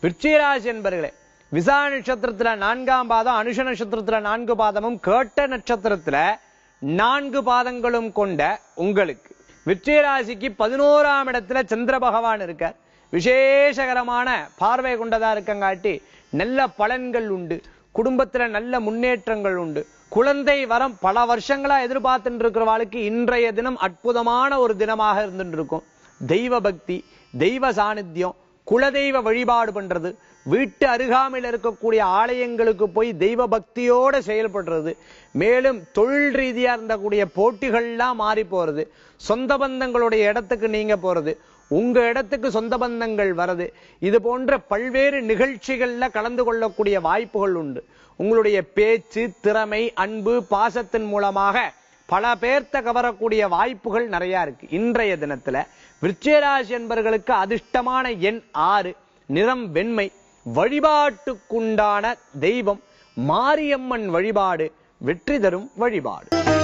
விருச்சிகராசி என்பர்களே விசா நட்சத்திரத்துல நான்காம் பாதம் அனுஷ நட்சத்திரத்துல நான்கு பாதமும் கேட்ட நட்சத்திரத்துல நான்கு பாதங்களும் கொண்ட உங்களுக்கு விருச்சிகராசிக்கு பதினோராம் இடத்துல சந்திர பகவான் இருக்கார் விசேஷகரமான பார்வை கொண்டதா இருக்கங்காட்டி நல்ல பலன்கள் உண்டு குடும்பத்துல நல்ல முன்னேற்றங்கள் உண்டு குழந்தை வரம் பல வருஷங்களா எதிர்பார்த்துட்டு இருக்கிறவாளுக்கு இன்றைய தினம் அற்புதமான ஒரு தினமாக இருந்துட்டு இருக்கும் தெய்வ பக்தி தெய்வ சாநித்தியம் குலதெய்வ வழிபாடு பண்றது வீட்டு அருகாமையில் இருக்கக்கூடிய ஆலயங்களுக்கு போய் தெய்வ பக்தியோட செயல்படுறது மேலும் தொழில் ரீதியா இருந்தக்கூடிய போட்டிகள்லாம் மாறி போறது சொந்த பந்தங்களுடைய இடத்துக்கு நீங்க போறது உங்க இடத்துக்கு சொந்த பந்தங்கள் வருது இது போன்ற பல்வேறு நிகழ்ச்சிகள்ல கலந்து கொள்ளக்கூடிய வாய்ப்புகள் உண்டு உங்களுடைய பேச்சு திறமை அன்பு பாசத்தின் மூலமாக பல பேர்த்த கவரக்கூடிய வாய்ப்புகள் நிறைய இருக்கு இன்றைய தினத்துல விருச்சிகராசி என்பவர்களுக்கு அதிர்ஷ்டமான எண் ஆறு நிறம் வெண்மை வழிபாட்டுக்குண்டான தெய்வம் மாரியம்மன் வழிபாடு வெற்றி தரும் வழிபாடு